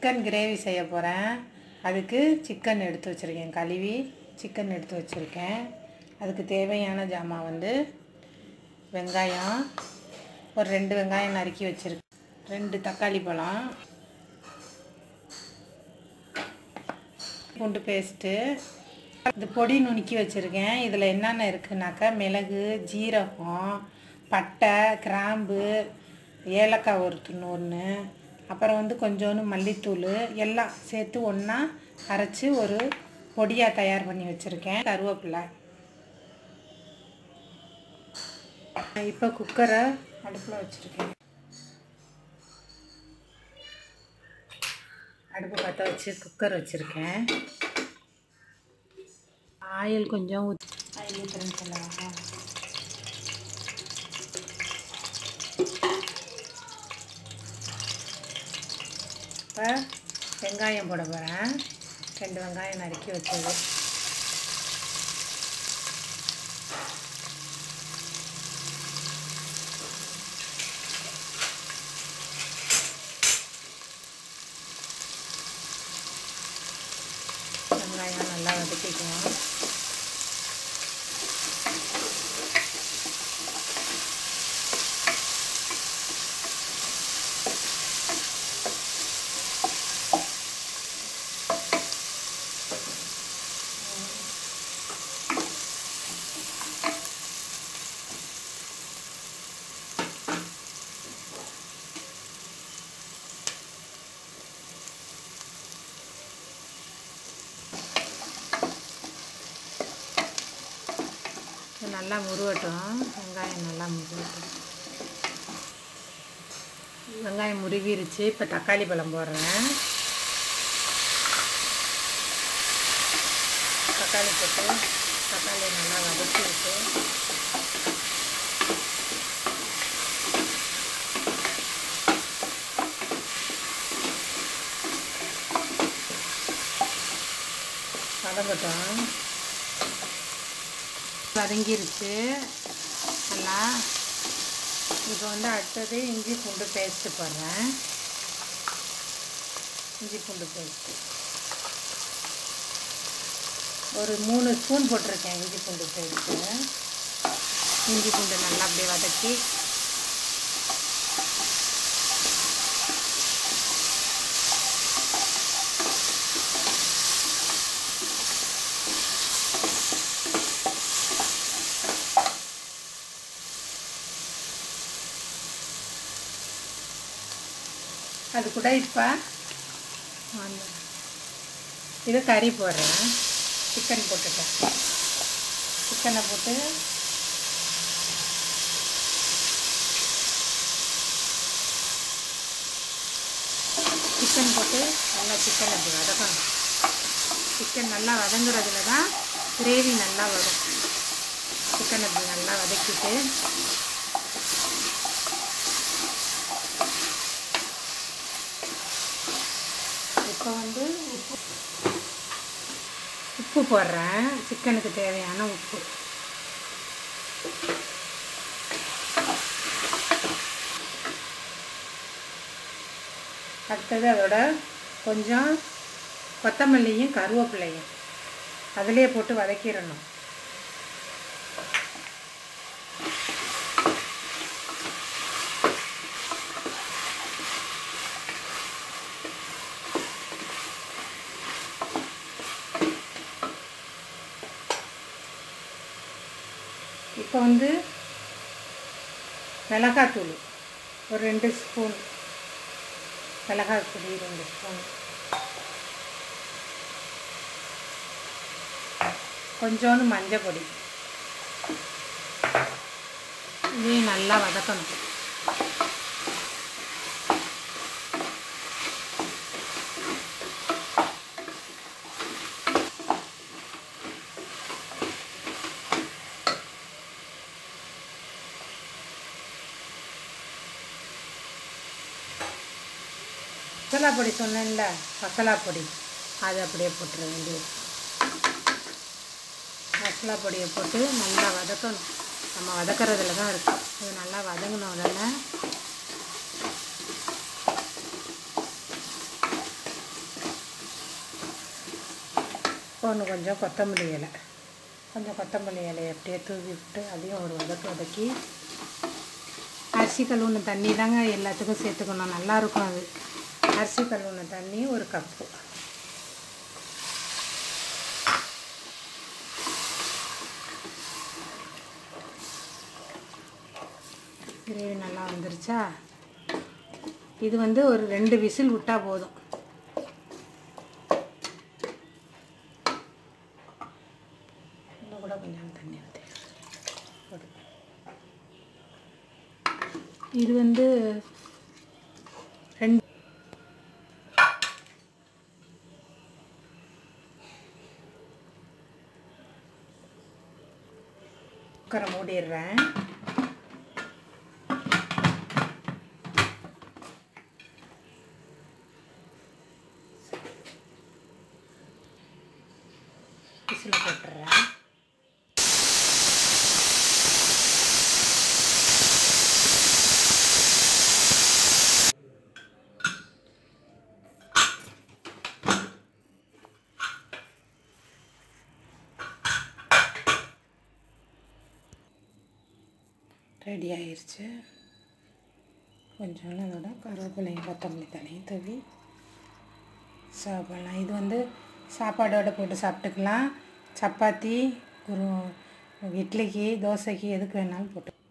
Chicken gravy செய்ய போகிறேன் அதுக்கு சிக்கன் எடுத்து வச்சுருக்கேன் கழுவி சிக்கன் எடுத்து வச்சுருக்கேன் அதுக்கு தேவையான ஜாமான் வந்து வெங்காயம் ஒரு ரெண்டு வெங்காயம் நறுக்கி வச்சுருக்கேன் ரெண்டு தக்காளி பழம் பூண்டு பேஸ்ட்டு இது பொடி நுணுக்கி வச்சுருக்கேன் இதில் என்னென்ன இருக்குனாக்கா மிளகு ஜீரகம் பட்டை கிராம்பு ஏலக்காய் ஒரு துணு ஒன்று அப்புறம் வந்து கொஞ்சோண்டு மல்லித்தூள் எல்லாம் சேர்த்து ஒன்றா அரைச்சி ஒரு பொடியாக தயார் பண்ணி வச்சுருக்கேன் கருவேப்பிலை இப்போ குக்கரை அடுப்பில் வச்சுருக்கேன் அடுப்பு பற்ற வச்சு குக்கர் வச்சுருக்கேன் ஆயில் கொஞ்சம் ஊத் ஆயில் ஊற்றுறேன்னு சொல்லவா இப்போ வெங்காயம் போட போகிறேன் ரெண்டு வெங்காயம் நறுக்கி வச்சது வெங்காயம் நல்லா வதக்கிக்குவோம் இது நல்லா முருகட்டும் வெங்காயம் நல்லா முருகட்டும் வெங்காயம் முருகிருச்சு இப்போ தக்காளி பழம் போடுறேன் தக்காளி போட்டு தக்காளி நல்லா வதக்கி விட்டு வதங்கட்டும் வதங்கிருச்சு நல்லா இப்போ வந்து அடுத்தது இஞ்சி பூண்டு பேஸ்ட்டு போடுறேன் இஞ்சி பூண்டு பேஸ்ட்டு ஒரு மூணு ஸ்பூன் போட்டிருக்கேன் இஞ்சி பூண்டு பேஸ்ட்டு இஞ்சி பூண்டு நல்லா அப்படியே வதக்கி அது கூட இப்போ இது கறி போடுறேன் சிக்கன் போட்டுட்டேன் சிக்கனை போட்டு சிக்கன் போட்டு நல்லா சிக்கன் அப்படி வதக்கணும் சிக்கன் நல்லா வதங்குறதுல தான் கிரேவி நல்லா வரும் சிக்கன் அப்படி நல்லா வதக்கிட்டு இப்போ வந்து உப்பு உப்பு போடுறேன் சிக்கனுக்கு தேவையான உப்பு அடுத்தது அதோட கொஞ்சம் கொத்தமல்லியும் கருவேப்பிலையும் அதிலே போட்டு வதக்கிடணும் இப்போ வந்து மிளகாத்தூள் ஒரு ரெண்டு ஸ்பூன் மிளகாத்தூள் ரெண்டு ஸ்பூன் கொஞ்சோண்டு மஞ்சள் பொடி இதையும் நல்லா வதக்கணும் மசாலா பொடி சொன்னேன்ல மசாலா பொடி அது அப்படியே போட்டுற வேண்டியது மசாலா பொடியை போட்டு நல்லா வதக்கணும் நம்ம வதக்கிறதுல தான் இருக்குது இது நல்லா வதங்கின உடனே ஒன்று கொஞ்சம் கொத்தமல்லி இலை கொஞ்சம் கொத்தமல்லி இலையை அப்படியே தூவி விட்டு அதையும் ஒரு வதக்கு வதக்கி அரிசி கழுவுன தண்ணி தாங்க எல்லாத்துக்கும் சேர்த்துக்கணும் நல்லாயிருக்கும் அது அரிசி கழுவுன தண்ணி ஒரு கப்பு கிரேவி நல்லா வந்துருச்சா இது வந்து ஒரு ரெண்டு விசில் விட்டால் போதும் இன்னும் கூட கொஞ்சம் தண்ணி ஊற்றி போடு. இது வந்து ரெண்டு குக்கரை மூடிடுறேன் விசில் போட்டுறேன் ரெடி ஆயிடுச்சு கொஞ்சம் அதோட கருவேப்பிலையும் கொத்தமல்லி தலையும் தூவி சாப்பிடலாம் இது வந்து சாப்பாடோட போட்டு சாப்பிட்டுக்கலாம் சப்பாத்தி ஒரு இட்லிக்கு தோசைக்கு எதுக்கு வேணாலும் போட்டு